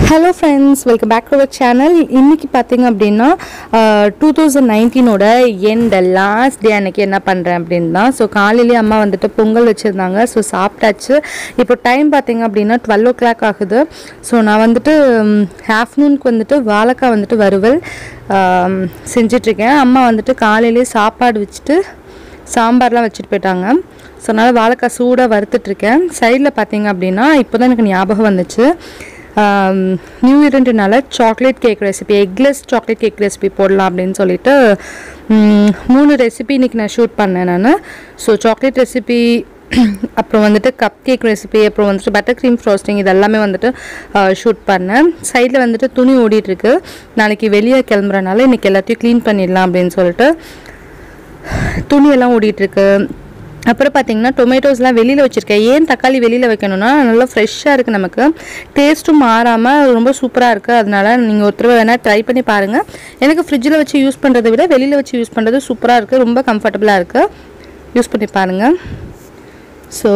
hello friends welcome back to our channel இன்றைக்கி பார்த்தீங்க அப்படின்னா டூ தௌசண்ட் நைன்டீனோட எண்ட் லாஸ்ட் டே அன்னைக்கு என்ன பண்ணுறேன் அப்படின்னு தான் ஸோ காலையிலேயே அம்மா வந்துட்டு பொங்கல் வச்சுருந்தாங்க ஸோ சாப்பிட்டாச்சு இப்போ டைம் பார்த்தீங்க அப்படின்னா டுவெல் ஓ கிளாக் ஆகுது ஸோ நான் வந்துட்டு ஆஃப்டர்நூனுக்கு வந்துட்டு வாழைக்காய் வந்துட்டு வறுவல் ஆம், செஞ்சிட்ருக்கேன் அம்மா வந்துட்டு காலையிலேயே சாப்பாடு வச்சுட்டு சாம்பார்லாம் வச்சுட்டு போயிட்டாங்க ஸோ அதனால் வாழைக்காய் சூடாக வறுத்துட்ருக்கேன் சைடில் பார்த்தீங்க அப்படின்னா இப்போ தான் எனக்கு ஞாபகம் வந்துச்சு நியூ இயர்ன்றனால chocolate cake recipe eggless chocolate cake recipe போடலாம் அப்படின்னு சொல்லிட்டு ம், மூணு ரெசிபி இன்றைக்கி நான் ஷூட் பண்ணேன் நான் ஸோ சாக்லேட் ரெசிபி அப்புறம் வந்துட்டு கப் கேக் ரெசிபி அப்புறம் வந்துட்டு பட்டர் க்ரீம் ஃப்ரோஸ்டிங் இது எல்லாமே வந்துட்டு ஷூட் பண்ணேன் சைடில் வந்துட்டு துணி ஓடிட்டுருக்கு நாளைக்கு வெளியே கிளம்புறனால இன்றைக்கி எல்லாத்தையும் க்ளீன் பண்ணிடலாம் அப்படின்னு சொல்லிட்டு துணியெல்லாம் ஓடிட்டுருக்கு அப்புறம் பார்த்தீங்கன்னா டொமேட்டோஸ்லாம் வெளியில் வச்சுருக்கேன் ஏன் தக்காளி வெளியில் வைக்கணும்னா நல்லா ஃப்ரெஷ்ஷாக இருக்குது நமக்கு டேஸ்ட்டும் மாறாமல் ரொம்ப சூப்பராக இருக்குது அதனால நீங்கள் ஒரு தடவை வேணால் ட்ரை பண்ணி பாருங்கள் எனக்கு ஃப்ரிட்ஜில் வச்சு யூஸ் பண்ணுறதை விட வெளியில் வச்சு யூஸ் பண்ணுறது சூப்பராக இருக்குது ரொம்ப கம்ஃபர்டபுளாக இருக்குது யூஸ் பண்ணி பாருங்கள் ஸோ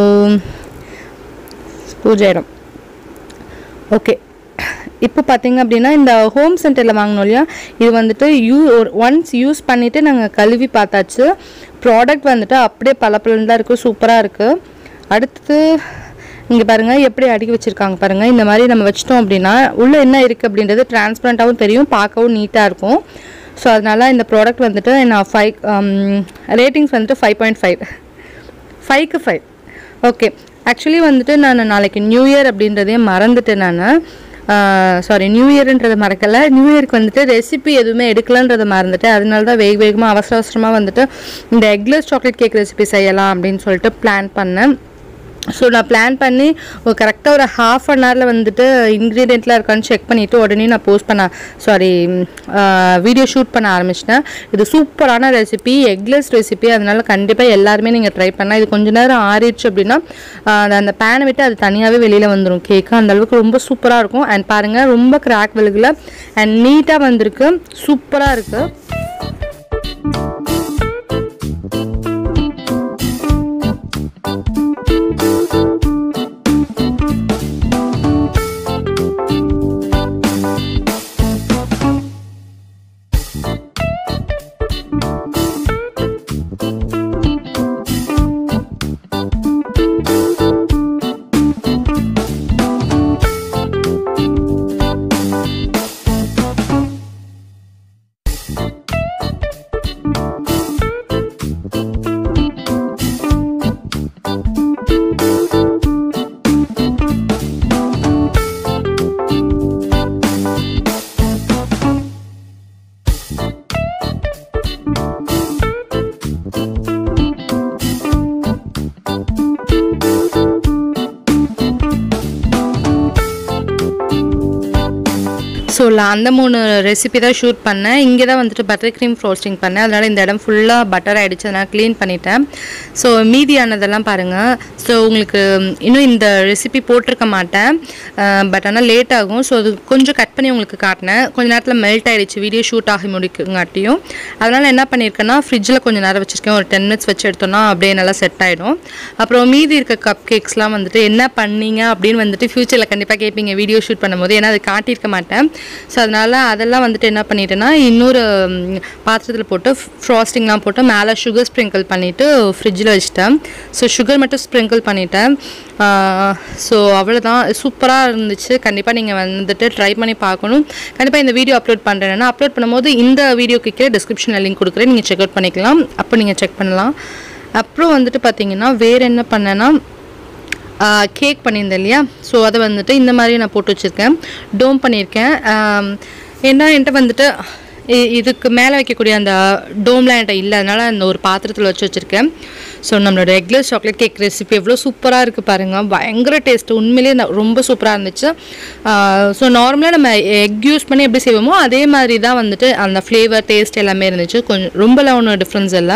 பூஜை இடம் ஓகே இப்போ பார்த்தீங்க அப்படின்னா இந்த ஹோம் சென்டரில் வாங்கினோம் இல்லையா இது வந்துட்டு யூ ஒன்ஸ் யூஸ் பண்ணிவிட்டு நாங்கள் கழுவி பார்த்தாச்சு ப்ராடக்ட் வந்துட்டு அப்படியே பளபளன்னு தான் இருக்குது சூப்பராக இருக்குது அடுத்தது இங்கே பாருங்கள் எப்படி அடுக்கி வச்சுருக்காங்க பாருங்கள் இந்த மாதிரி நம்ம வச்சிட்டோம் அப்படின்னா உள்ளே என்ன இருக்குது அப்படின்றது டிரான்ஸ்பரண்ட்டாகவும் தெரியும் பார்க்கவும் நீட்டாக இருக்கும் ஸோ அதனால் இந்த ப்ராடக்ட் வந்துட்டு நான் ஃபைவ் ரேட்டிங்ஸ் வந்துட்டு ஃபைவ் பாயிண்ட் ஃபைவ் ஃபைவ்க்கு ஃபைவ் ஓகே ஆக்சுவலி வந்துட்டு நான் நாளைக்கு நியூ இயர் அப்படின்றதே மறந்துட்டேன் நான் சாரி நியூ இயர்ன்றதை மறக்கலை நியூ இயருக்கு வந்துட்டு ரெசிபி எதுவுமே எடுக்கலன்றதை மறந்துட்டேன் அதனால தான் வேக வேகமாக அவசர அவசரமாக வந்துட்டு இந்த எக்லெஸ் சாக்லேட் கேக் ரெசிபி செய்யலாம் அப்படின்னு சொல்லிட்டு பிளான் பண்ணேன் ஸோ நான் பிளான் பண்ணி ஒரு கரெக்டாக ஒரு ஹாஃப் அன் ஹவரில் வந்துட்டு இன்க்ரீடியண்ட்லாம் இருக்கான்னு செக் பண்ணிவிட்டு உடனே நான் போஸ்ட் பண்ண சாரி வீடியோ ஷூட் பண்ண ஆரம்பிச்சிட்டேன் இது சூப்பரான ரெசிபி எக்லெஸ் ரெசிபி அதனால கண்டிப்பாக எல்லாருமே நீங்கள் ட்ரை பண்ணலாம் இது கொஞ்ச நேரம் ஆறிடுச்சு அப்படின்னா ஆஹ் அது அந்த பேனை விட்டு அது தனியாகவே வெளியில் வந்துடும் கேக்கு அந்த அளவுக்கு ரொம்ப சூப்பராக இருக்கும் அண்ட் பாருங்கள் ரொம்ப கிராக் விழுகல அண்ட் நீட்டாக வந்திருக்கு சூப்பராக இருக்குது ஸோ அந்த மூணு ரெசிபி தான் ஷூட் பண்ணேன் இங்கே தான் வந்துட்டு பட்டர் க்ரீம் ஃப்ரோஸ்டிங் பண்ணேன் அதனால் இந்த இடம் ஃபுல்லாக பட்டர் ஆகிடுச்சு அதனால் க்ளீன் பண்ணிட்டேன் ஸோ மீதியானதெல்லாம் பாருங்கள் ஸோ உங்களுக்கு இன்னும் இந்த ரெசிபி போட்டிருக்க மாட்டேன் பட் ஆனால் லேட் ஆகும் ஸோ அது கொஞ்சம் கட் பண்ணி உங்களுக்கு காட்டினேன் கொஞ்ச நேரத்தில் மெல்ட் ஆகிடுச்சு வீடியோ ஷூட் ஆகி முடிக்குங்காட்டியும் அதனால் என்ன பண்ணியிருக்கேன்னா ஃப்ரிட்ஜில் கொஞ்சம் நேரம் வச்சுருக்கேன் ஒரு டென் மினிட்ஸ் வச்சு எடுத்தோன்னா அப்படியே நல்லா செட் ஆகிடும் அப்புறம் மீதி இருக்க கப் கேக்ஸ்லாம் வந்துட்டு என்ன பண்ணீங்க அப்படின்னு வந்துட்டு ஃப்யூச்சரில் கண்டிப்பாக கேட்பீங்க வீடியோ ஷூட் பண்ணும்போது ஏன்னா அது காட்டியிருக்க மாட்டேன் ஸோ அதனால் அதெல்லாம் வந்துட்டு என்ன பண்ணிட்டேன்னா இன்னொரு ம், பாத்திரத்தில் போட்டு ஃப்ராஸ்டிங்லாம் போட்டு மேலே சுகர் ஸ்ப்ரிங்கிள் பண்ணிவிட்டு ஃப்ரிட்ஜில் வச்சுட்டேன் ஸோ சுகர் மட்டும் ஸ்ப்ரிங்கிள் பண்ணிட்டேன் ஸோ அவ்வளோதான் சூப்பராக இருந்துச்சு கண்டிப்பாக நீங்கள் வந்துட்டு ட்ரை பண்ணி பார்க்கணும் கண்டிப்பாக இந்த வீடியோ அப்லோட் பண்ணுறேன்னா அப்லோட் பண்ணும்போது இந்த வீடியோக்கு கீழே டிஸ்கிரிப்ஷனில் லிங்க் கொடுக்குறேன் நீங்கள் செக் அவுட் பண்ணிக்கலாம் அப்போ நீங்கள் செக் பண்ணலாம் அப்புறம் வந்துட்டு பார்த்தீங்கன்னா வேறு என்ன பண்ணேன்னா கேக் பண்ணியிருந்தேன் இல்லையா ஸோ அதை வந்துட்டு இந்த மாதிரி நான் போட்டு வச்சுருக்கேன் டோம் பண்ணியிருக்கேன் ஆம், ஏன்னா என்கிட்ட வந்துட்டு இ- இதுக்கு மேலே வைக்கக்கூடிய அந்த டோம்லாம் என்கிட்ட இல்லை அதனால் அந்த ஒரு பாத்திரத்தில் வச்சு வச்சுருக்கேன் ஸோ நம்மளோட எக்லெஸ் சாக்லேட் கேக் ரெசிபி எவ்வளோ சூப்பராக இருக்குது பாருங்கள் பயங்கர டேஸ்ட்டு உண்மையிலேயே ந- ரொம்ப சூப்பராக இருந்துச்சு ஸோ நார்மலாக நம்ம எக் யூஸ் பண்ணி எப்படி செய்வோமோ அதே மாதிரி தான் வந்துட்டு அந்த ஃப்ளேவர் டேஸ்ட் எல்லாமே இருந்துச்சு கொஞ்சம் ரொம்பலாம் ஒன்றும் டிஃப்ரென்ஸ் இல்லை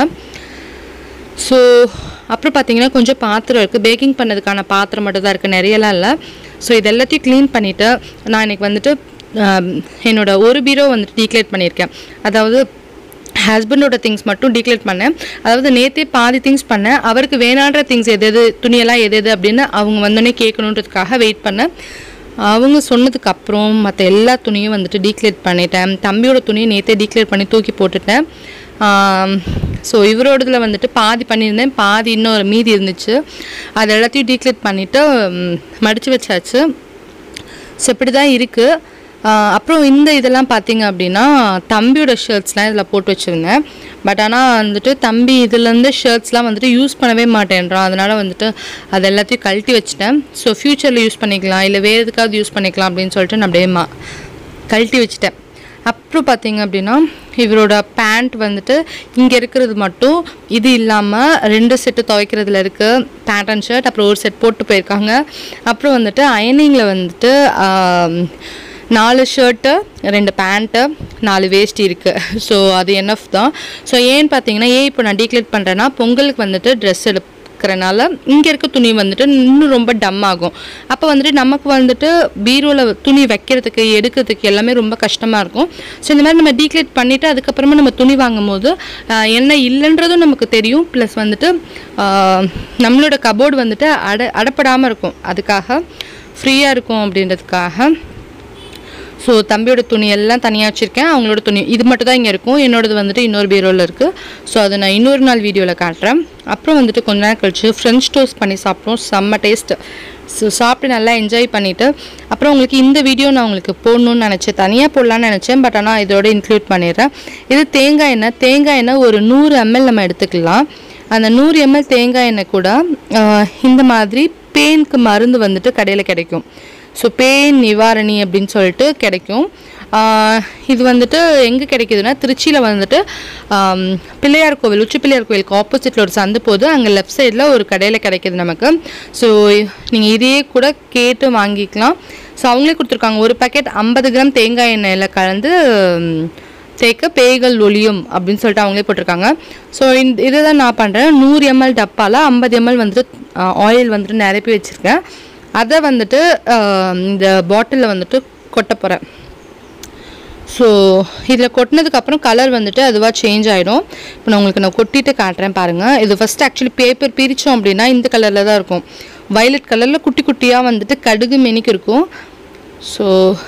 ஸோ அப்புறம் பார்த்தீங்கன்னா கொஞ்சம் பாத்திரம் இருக்குது பேக்கிங் பண்ணதுக்கான பாத்திரம் மட்டும் தான் இருக்குது நிறையலாம் இல்லை ஸோ இது எல்லாத்தையும் க்ளீன் பண்ணிவிட்டு நான் இன்னைக்கு வந்துட்டு ஆம், என்னோட ஒரு பீரோ வந்துட்டு டீக்ளேட் பண்ணியிருக்கேன் அதாவது ஹஸ்பண்டோட திங்ஸ் மட்டும் டீக்ளேட் பண்ணேன் அதாவது நேற்றே பாதி திங்ஸ் பண்ணேன் அவருக்கு வேணான்ற திங்ஸ் எது எது துணியெல்லாம் எது எது அப்படின்னு அவங்க வந்தோடனே கேட்கணுன்றதுக்காக வெயிட் பண்ணேன் அவங்க சொன்னதுக்கு அப்புறம் மற்ற எல்லா துணியும் வந்துட்டு டீக்ளேட் பண்ணிட்டேன் தம்பியோட துணியை நேற்றே டீக்ளேட் பண்ணி தூக்கி போட்டுட்டேன் ஸோ இவரோடதுல வந்துட்டு பாதி பண்ணியிருந்தேன் பாதி இன்னொரு மீதி இருந்துச்சு அது எல்லாத்தையும் டீக்ளேட் பண்ணிவிட்டு மடித்து வச்சாச்சு ஸோ இப்படி தான் இருக்குது அப்புறம் இந்த இதெல்லாம் பார்த்தீங்க அப்படின்னா தம்பியோட ஷர்ட்ஸ்லாம் இதில் போட்டு வச்சுருந்தேன் பட் ஆனால் வந்துட்டு தம்பி இதுலேருந்து ஷர்ட்ஸ்லாம் வந்துட்டு யூஸ் பண்ணவே மாட்டேன்றான் அதனால் வந்துட்டு அது எல்லாத்தையும் கழட்டி வச்சுட்டேன் ஸோ ஃப்யூச்சரில் யூஸ் பண்ணிக்கலாம் இல்லை வேறு எதுக்காவது யூஸ் பண்ணிக்கலாம் அப்படின்னு சொல்லிட்டு நான் அப்படியே மா கழட்டி வச்சுட்டேன் அப்புறம் பார்த்தீங்க அப்படின்னா இவரோட பேண்ட் வந்துட்டு இங்கே இருக்கிறது மட்டும் இது இல்லாமல் ரெண்டு செட்டு துவைக்கிறதுல இருக்குது பேண்ட் அண்ட் ஷர்ட் அப்புறம் ஒரு செட் போட்டு போயிருக்காங்க அப்புறம் வந்துட்டு அயனிங்கில் வந்துட்டு ஆம், நாலு ஷர்ட்டு ரெண்டு பேண்ட்டு நாலு வேஷ்டி இருக்குது ஸோ அது என்எஃப் தான் ஸோ ஏன்னு பார்த்தீங்கன்னா ஏன் இப்போ நான் டீக்ளேட் பண்ணுறேன்னா பொங்கலுக்கு வந்துட்டு ட்ரெஸ் எடுக்கிறனால இங்கே இருக்க துணி வந்துட்டு இன்னும் ரொம்ப டம் ஆகும் அப்போ வந்துட்டு நமக்கு வந்துட்டு பீரோவில் துணி வைக்கிறதுக்கு எடுக்கிறதுக்கு எல்லாமே ரொம்ப கஷ்டமாக இருக்கும் ஸோ இந்த மாதிரி நம்ம டீக்ளேட் பண்ணிவிட்டு அதுக்கப்புறமா நம்ம துணி வாங்கும் போது ஆஹ், என்ன இல்லைன்றதும் நமக்கு தெரியும் ப்ளஸ் வந்துட்டு ஆஹ், நம்மளோட கபோர்டு வந்துட்டு அட அடப்படாமல் இருக்கும் அதுக்காக ஃப்ரீயாக இருக்கும் அப்படின்றதுக்காக ஸோ தம்பியோட துணி எல்லாம் தனியாக வச்சுருக்கேன் அவங்களோட துணி இது மட்டும் தான் இங்கே இருக்கும் என்னோடது வந்துட்டு இன்னொரு பீரோவில் இருக்குது ஸோ அதை நான் இன்னொரு நாள் வீடியோவில் காட்டுறேன் அப்புறம் வந்துட்டு கொஞ்ச நேரம் கழிச்சு ஃப்ரெஞ்ச் டோஸ்ட் பண்ணி சாப்பிட்டோம் செம்ம டேஸ்ட் ஸோ சாப்பிட்டு நல்லா என்ஜாய் பண்ணிவிட்டு அப்புறம் உங்களுக்கு இந்த வீடியோ நான் உங்களுக்கு போடணும்னு நினச்சேன் தனியாக போடலான்னு நினச்சேன் பட் ஆனால் இதோட இன்க்ளூட் பண்ணிடுறேன் இது தேங்காய் எண்ணெய் தேங்காய் எண்ணெய் ஒரு நூறு எம்எல் நம்ம எடுத்துக்கலாம் அந்த நூறு எம்எல் தேங்காய் எண்ணெய் கூட ஆஹ், இந்த மாதிரி பேனுக்கு மருந்து வந்துட்டு கடையில் கிடைக்கும் ஸோ பேன் நிவாரணி அப்படின்னு சொல்லிட்டு கிடைக்கும் ஆஹ் இது வந்துட்டு எங்கே கிடைக்குதுன்னா திருச்சியில் வந்துட்டு ஆம், பிள்ளையார் கோவில் உச்சி பிள்ளையார் கோவிலுக்கு ஆப்போசிட்டில் ஒரு சந்து போகுது அங்கே லெஃப்ட் சைடில் ஒரு கடையில் கிடைக்குது நமக்கு ஸோ நீங்கள் இதையே கூட கேட்டு வாங்கிக்கலாம் ஸோ அவங்களே கொடுத்துருக்காங்க ஒரு பாக்கெட் ஐம்பது கிராம் தேங்காய் எண்ணெயில் கலந்து ம், தேக்க பேய்கள் ஒளியும் அப்படின்னு சொல்லிட்டு அவங்களே போட்டிருக்காங்க ஸோ இந்த இதை தான் நான் பண்ணுறேன் நூறு எம்எல் டப்பாவில் ஐம்பது எம்எல் வந்துட்டு ஆயில் வந்துட்டு நிரப்பி வச்சுருக்கேன் அதை வந்துட்டு ஆஹ், இந்த பாட்டிலில் வந்துட்டு கொட்ட போகிறேன் ஸோ இதில் கொட்டினதுக்கப்புறம் கலர் வந்துட்டு அதுவாக சேஞ்ச் ஆகிடும் இப்போ நான் உங்களுக்கு நான் கொட்டிட்டு காட்டுறேன் பாருங்கள் இது ஃபஸ்ட்டு ஆக்சுவலி பேப்பர் பிரித்தோம் அப்படின்னா இந்த கலரில் தான் இருக்கும் வயலட் கலரில் குட்டி குட்டியாக வந்துட்டு கடுகு மெனிக்கு இருக்கும் ஸோ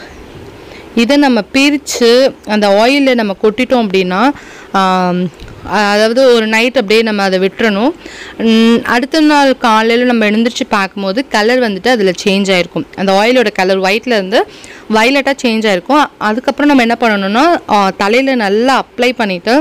இதை நம்ம பிரித்து அந்த ஆயிலில் நம்ம கொட்டிட்டோம் அப்படின்னா ஆம், அதாவது ஒரு நைட் அப்படியே நம்ம அதை விட்டுறணும் ம், அடுத்த நாள் காலையில் நம்ம எழுந்திரிச்சு பார்க்கும்போது கலர் வந்துட்டு அதில் சேஞ்ச் ஆகிருக்கும் அந்த ஆயிலோட கலர் ஒயிட்ல இருந்து வயலட்டாக சேஞ்ச் ஆகிருக்கும் அதுக்கப்புறம் நம்ம என்ன பண்ணணும்னா தலையில் நல்லா அப்ளை பண்ணிவிட்டு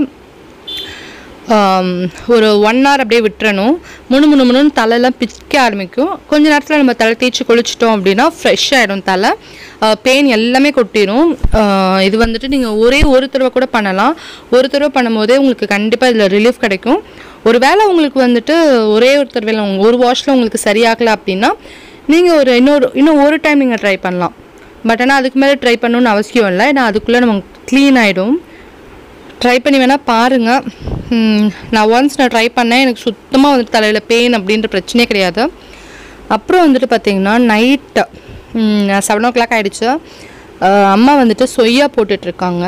ஆம், ஒரு ஒன் ஹவர் அப்படியே விட்டுறணும் முணு முணு முணுன்னு தலையெல்லாம் பிச்சுக்க ஆரம்பிக்கும் கொஞ்ச நேரத்தில் நம்ம தலை தேய்ச்சி குளிச்சிட்டோம் அப்படின்னா ஃப்ரெஷ் ஆகிடும் தலை பெயின் எல்லாமே கொட்டிடும் ஆஹ் இது வந்துட்டு நீங்கள் ஒரே ஒரு தடவை கூட பண்ணலாம் ஒரு தடவை பண்ணும்போதே உங்களுக்கு கண்டிப்பாக இதில் ரிலீஃப் கிடைக்கும் ஒரு வேளை உங்களுக்கு வந்துட்டு ஒரே ஒரு தடவையில் உங்க- ஒரு வாஷில் உங்களுக்கு சரியாகலை அப்படின்னா நீங்கள் ஒரு இன்னொரு இன்னும் ஒரு டைம் நீங்கள் ட்ரை பண்ணலாம் பட் ஆனால் அதுக்கு மேலே ட்ரை பண்ணணும்னு அவசியம் இல்லை ஏன்னா அதுக்குள்ளே நம்ம க்ளீன் ஆகிடும் ட்ரை பண்ணி வேணால் பாருங்கள் நான் ஒன்ஸ் நான் ட்ரை பண்ணேன் எனக்கு சுத்தமாக வந்துட்டு தலையில் பெயின் அப்படின்ற பிரச்சனையே கிடையாது அப்புறம் வந்துட்டு பார்த்தீங்கன்னா நைட்டு செவன் ஓ கிளாக் ஆகிடுச்சு அம்மா வந்துட்டு சொய்யா போட்டுட்ருக்காங்க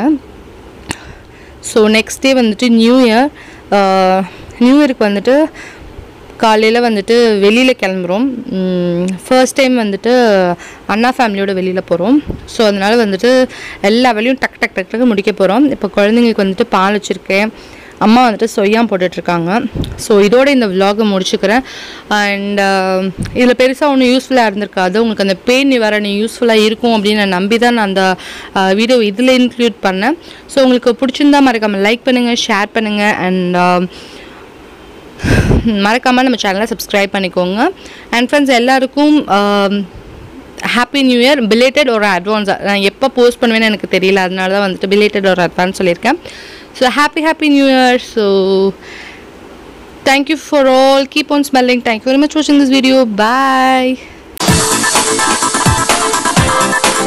ஸோ நெக்ஸ்ட் டே வந்துட்டு நியூ இயர் நியூ இயருக்கு வந்துட்டு காலையில் வந்துட்டு வெளியில் கிளம்புறோம் ஃபர்ஸ்ட் டைம் வந்துட்டு அண்ணா ஃபேமிலியோட வெளியில் போகிறோம் ஸோ அதனால் வந்துட்டு எல்லா வேலையும் டக் டக் டக் டக்கு முடிக்க போகிறோம் இப்போ குழந்தைங்களுக்கு வந்துட்டு பால் வச்சுருக்கேன் அம்மா வந்துட்டு சொய்யாம் போட்டுட்ருக்காங்க ஸோ இதோட இந்த vlog-அ முடிச்சுக்கிறேன் அண்ட் இதில் பெருசாக ஒன்றும் யூஸ்ஃபுல்லாக இருந்திருக்காது உங்களுக்கு அந்த பெயின் நிவாரணி யூஸ்ஃபுல்லாக இருக்கும் அப்படின்னு நான் நம்பி தான் நான் அந்த வீடியோ இதில் இன்க்ளூட் பண்ணேன் ஸோ உங்களுக்கு பிடிச்சிருந்தா மறக்காமல் லைக் பண்ணுங்கள் ஷேர் பண்ணுங்கள் அண்ட் மறக்காமல் நம்ம சேனலை சப்ஸ்கிரைப் பண்ணிக்கோங்க அண்ட் ஃப்ரெண்ட்ஸ் எல்லாருக்கும் ஹாப்பி நியூ இயர் பிலேட்டட் ஒரு அட்வான்ஸ் நான் எப்போ போஸ்ட் பண்ணுவேன்னு எனக்கு தெரியல அதனால தான் வந்துட்டு பிலேட்டட் ஒரு அட்வான்ஸ் சொல்லியிருக்கேன் so happy happy new year so thank you for all keep on smiling thank you very much வாட்சிங் திஸ் வீடியோ பாய்